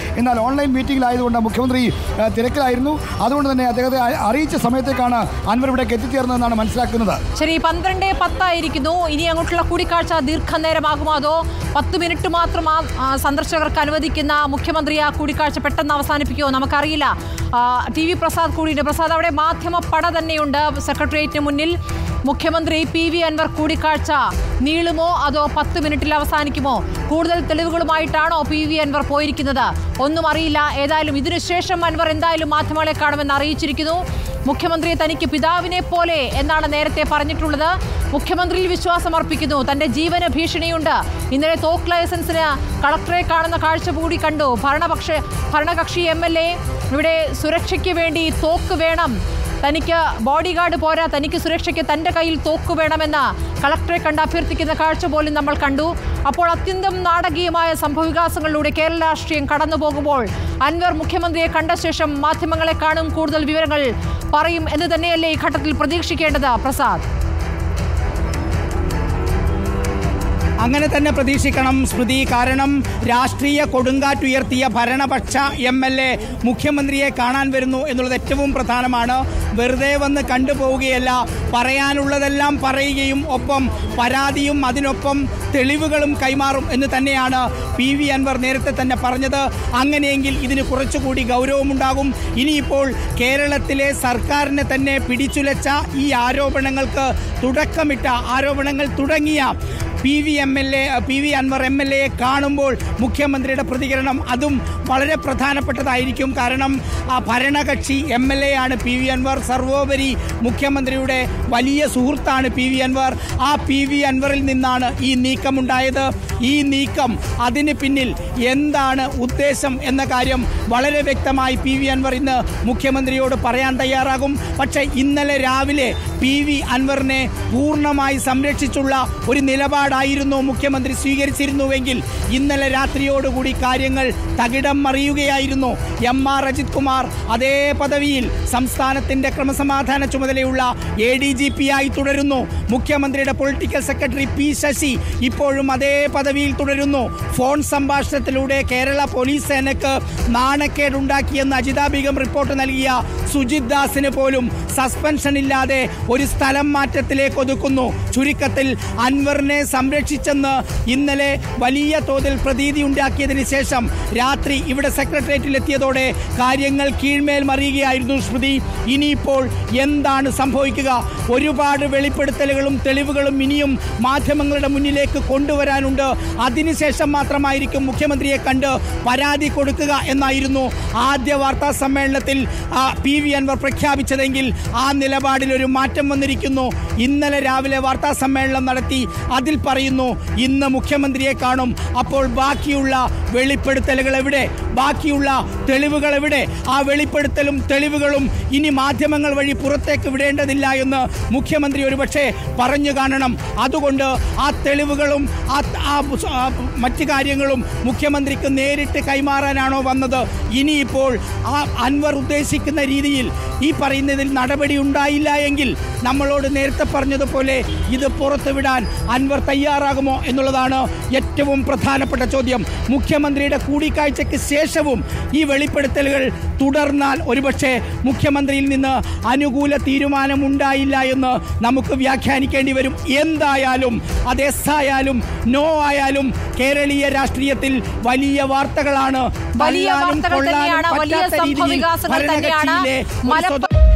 എന്നാൽ ഓൺലൈൻ മീറ്റിംഗിലായതുകൊണ്ട് മുഖ്യമന്ത്രി ആ, തിരക്കിലായിരുന്നു അതുകൊണ്ട് തന്നെ അദ്ദേഹത്തെ അ- അറിയിച്ച സമയത്തേക്കാണ് അൻവർ ഇവിടേക്ക് എത്തിച്ചേർന്നതെന്നാണ് മനസ്സിലാക്കുന്നത് ശരി പന്ത്രണ്ട് പത്തായിരിക്കുന്നു ഇനി അങ്ങോട്ടുള്ള കൂടിക്കാഴ്ച ദീർഘനേരമാകുമോ അതോ പത്ത് മിനിറ്റ് മാത്രം ആ ആ, സന്ദർശകർക്ക് അനുവദിക്കുന്ന മുഖ്യമന്ത്രി ആ കൂടിക്കാഴ്ച പെട്ടെന്ന് അവസാനിപ്പിക്കുമോ നമുക്കറിയില്ല ആ, ടി വി പ്രസാദ് കൂടിയുണ്ട് പ്രസാദ് അവിടെ മാധ്യമ പട തന്നെയുണ്ട് സെക്രട്ടേറിയറ്റിന് മുന്നിൽ മുഖ്യമന്ത്രി പി വി അൻവർ കൂടിക്കാഴ്ച നീളുമോ അതോ പത്ത് മിനിറ്റിൽ അവസാനിക്കുമോ കൂടുതൽ തെളിവുകളുമായിട്ടാണോ പി വി അൻവർ പോയിരിക്കുന്നത് ഒന്നും അറിയില്ല ഏതായാലും ഇതിനുശേഷം അൻവർ എന്തായാലും മാധ്യമങ്ങളെ കാണുമെന്ന് അറിയിച്ചിരിക്കുന്നു മുഖ്യമന്ത്രി തനിക്ക് പിതാവിനെ പോലെ എന്നാണ് നേരത്തെ പറഞ്ഞിട്ടുള്ളത് മുഖ്യമന്ത്രിയിൽ വിശ്വാസം അർപ്പിക്കുന്നു തന്റെ ജീവന് ഭീഷണിയുണ്ട് ഇന്നലെ തോക്ക് ലൈസൻസിന് കളക്ടറെ കാണുന്ന കാഴ്ച കൂടി കണ്ടു ഭരണപക്ഷ ഭരണകക്ഷി എം എൽ എ ഇവിടെ സുരക്ഷയ്ക്ക് വേണ്ടി തോക്ക് വേണം തനിക്ക് ബോഡി ഗാർഡ് പോരാ തനിക്ക് സുരക്ഷയ്ക്ക് തന്റെ കയ്യിൽ തോക്ക് വേണമെന്ന് കളക്ടറെ കണ്ട് അഭ്യർത്ഥിക്കുന്ന കാഴ്ച പോലും നമ്മൾ കണ്ടു അപ്പോൾ അത്യന്തം നാടകീയമായ സംഭവവികാസങ്ങളിലൂടെ കേരള രാഷ്ട്രീയം കടന്നു പോകുമ്പോൾ അൻവർ മുഖ്യമന്ത്രിയെ കണ്ട ശേഷം മാധ്യമങ്ങളെ കാണും കൂടുതൽ വിവരങ്ങൾ പറയും എന്ന് തന്നെയല്ലേ ഈ ഘട്ടത്തിൽ പ്രതീക്ഷിക്കേണ്ടത് പ്രസാദ് അങ്ങനെ തന്നെ പ്രതീക്ഷിക്കണം സ്മൃതി കാരണം രാഷ്ട്രീയ കൊടുങ്കാറ്റുയർത്തിയ ഭരണപക്ഷ എം എൽ എ മുഖ്യമന്ത്രിയെ കാണാൻ വരുന്നു എന്നുള്ളത് ഏറ്റവും പ്രധാനമാണ് വെറുതെ വന്ന് കണ്ടുപോവുകയല്ല പറയാനുള്ളതെല്ലാം പറയുകയും ഒപ്പം പരാതിയും അതിനൊപ്പം തെളിവുകളും കൈമാറും എന്ന് തന്നെയാണ് പി വി അൻവർ നേരത്തെ തന്നെ പറഞ്ഞത് അങ്ങനെയെങ്കിൽ ഇതിന് കുറച്ചുകൂടി ഗൗരവമുണ്ടാകും ഇനിയിപ്പോൾ കേരളത്തിലെ സർക്കാരിനെ തന്നെ പിടിച്ചുലച്ച ഈ ആരോപണങ്ങൾക്ക് തുടക്കമിട്ട ആരോപണങ്ങൾ തുടങ്ങിയ P V M L A P V Anvar M L എയെ കാണുമ്പോൾ മുഖ്യമന്ത്രിയുടെ പ്രതികരണം അതും വളരെ പ്രധാനപ്പെട്ടതായിരിക്കും കാരണം ആ ഭരണകക്ഷി എം എൽ എ ആണ് പി വി അൻവർ സർവോപരി മുഖ്യമന്ത്രിയുടെ വലിയ സുഹൃത്താണ് പി വി അൻവർ ആ പി വി അൻവറിൽ നിന്നാണ് ഈ നീക്കമുണ്ടായത് ഈ നീക്കം അതിന് പിന്നിൽ എന്താണ് ഉദ്ദേശം എന്ന കാര്യം വളരെ വ്യക്തമായി പി വി അൻവർ ഇന്ന് മുഖ്യമന്ത്രിയോട് പറയാൻ തയ്യാറാകും പക്ഷേ ഇന്നലെ രാവിലെ പി വി അൻവറിനെ പൂർണ്ണമായി സംരക്ഷിച്ചുള്ള ഒരു നിലപാടായിരുന്നു മുഖ്യമന്ത്രി സ്വീകരിച്ചിരുന്നുവെങ്കിൽ ഇന്നലെ രാത്രിയോടുകൂടി കാര്യങ്ങൾ തകിടം മറിയുകയായിരുന്നു എം ആർ അജിത് കുമാർ അതേ പദവിയിൽ സംസ്ഥാനത്തിന്റെ ക്രമസമാധാന ചുമതലയുള്ള എ ഡി ജി പി ആയി തുടരുന്നു മുഖ്യമന്ത്രിയുടെ പൊളിറ്റിക്കൽ സെക്രട്ടറി പി ശശി ഇപ്പോഴും അതേ പദവിയിൽ തുടരുന്നു ഫോൺ സംഭാഷണത്തിലൂടെ കേരള പോലീസ് സേനക്ക് നാണക്കേടുണ്ടാക്കിയെന്ന് അജിത ബീഗം റിപ്പോർട്ട് നൽകിയ സുജിത് ദാസിന് പോലും സസ്പെൻഷൻ ഇല്ലാതെ ഒരു സ്ഥലം മാറ്റത്തിലേക്ക് ഒതുക്കുന്നു ചുരുക്കത്തിൽ അൻവറിനെ സംരക്ഷിച്ചെന്ന് ഇന്നലെ വലിയ തോതിൽ പ്രതീതി ഉണ്ടാക്കിയതിന് ശേഷം രാത്രി ഇവിടെ സെക്രട്ടേറിയറ്റിൽ എത്തിയതോടെ കാര്യങ്ങൾ കീഴ്മേൽ മറിയുകയായിരുന്നു ശ്രുതി ഇനിയിപ്പോൾ എന്താണ് സംഭവിക്കുക ഒരുപാട് വെളിപ്പെടുത്തലുകളും തെളിവുകളും ഇനിയും മാധ്യമങ്ങളുടെ മുന്നിലേക്ക് കൊണ്ടുവരാനുണ്ട് അതിനുശേഷം മാത്രമായിരിക്കും മുഖ്യമന്ത്രിയെ കണ്ട് പരാതി കൊടുക്കുക എന്നായിരുന്നു ആദ്യ വാർത്താ സമ്മേളനത്തിൽ ആ, പി വി അൻവർ പ്രഖ്യാപിച്ചതെങ്കിൽ ആ നിലപാടിൽ ഒരു മാറ്റം വന്നിരിക്കുന്നു ഇന്നലെ രാവിലെ വാർത്താ സമ്മേളനം നടത്തി അതിൽ പറയുന്നു ഇന്ന് മുഖ്യമന്ത്രിയെ കാണും അപ്പോൾ ബാക്കിയുള്ള വെളിപ്പെടുത്തലുകൾ എവിടെ ബാക്കിയുള്ള തെളിവുകൾ എവിടെ ആ വെളിപ്പെടുത്തലും തെളിവുകളും ഇനി മാധ്യമങ്ങൾ വഴി പുറത്തേക്ക് വിടേണ്ടതില്ല എന്ന് മുഖ്യമന്ത്രി ഒരുപക്ഷെ പറഞ്ഞു കാണണം അതുകൊണ്ട് ആ തെളിവുകളും ആ ആ ആ മറ്റു കാര്യങ്ങളും മുഖ്യമന്ത്രിക്ക് നേരിട്ട് കൈമാറാനാണോ വന്നത് ഇനിയിപ്പോൾ ആ അൻവർ ഉദ്ദേശിക്കുന്ന രീതിയിൽ ഈ പറയുന്നതിൽ നടപടി ഉണ്ടായില്ല എങ്കിൽ നമ്മളോട് നേരത്തെ പറഞ്ഞതുപോലെ ഇത് പുറത്തുവിടാൻ അൻവർ തയ്യാറാകുമോ എന്നുള്ളതാണ് ഏറ്റവും പ്രധാനപ്പെട്ട ചോദ്യം മുഖ്യമന്ത്രിയുടെ കൂടിക്കാഴ്ചയ്ക്ക് ശേഷവും ഈ വെളിപ്പെടുത്തലുകൾ തുടർന്നാൽ ഒരുപക്ഷെ മുഖ്യമന്ത്രിയിൽ നിന്ന് അനുകൂല തീരുമാനം ഉണ്ടായില്ല എന്ന് നമുക്ക് വ്യാഖ്യാനിക്കേണ്ടി വരും എന്തായാലും അത് എസ് ആയാലും നോ ആയാലും കേരളീയ രാഷ്ട്രീയത്തിൽ വലിയ വാർത്തകളാണ് വലിയ തള്ളാനും വാർത്തകൾ കൊള്ളാനും തന്നെയാണ് വലിയ പറ്റാത്ത രീതിയിൽ സംഭവവികാസങ്ങൾ തന്നെയാണ് ഭരണകക്ഷിയിലെ ഒരു മലപ്പ- സ്വത-